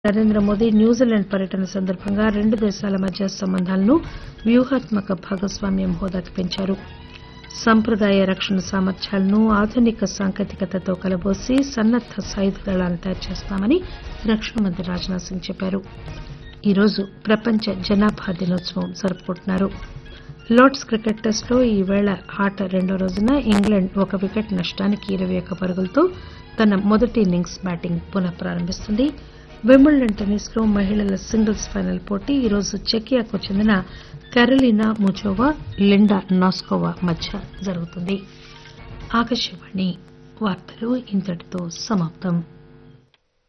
Narendra Modi New Zealand పర్యటన సందర్భంగా రెండు దేశాల మధ్య సంబంధాలను వ్యూహాత్మక భాగస్వామ్యం హోదాకి పెంచారు సంప్రదాయ రక్షణ సామర్థ్యాలను ఆధునిక సాంకేతికతతో కలబోసి సన్నద్ద సాయుధ దళాలను తయారు చేస్తామని రక్షణ మంత్రి రాజ్నాథ్ సింగ్ చెప్పారు ఈరోజు ప్రపంచ జనాభా దినోత్సవం జరుపుకుంటున్నారు లార్డ్స్ క్రికెట్ టెస్టులో ఈవేళ ఆట రెండో రోజున ఇంగ్లాండ్ ఒక వికెట్ నష్టానికి ఇరవై ఒక్క పరుగులతో తన మొదటి ఇన్నింగ్స్ బ్యాటింగ్ పునః ప్రారంభిస్తుంది వింబుల్డన్ టెన్నిస్ లో మహిళల సింగిల్స్ ఫైనల్ పోటీ ఈరోజు చెకియాకు చెందిన కరోలినా ముజోవా లిండా నాస్కోవా మధ్య జరుగుతుంది ఆకాశవాణి వార్తలు ఇంతటితో సమాప్తం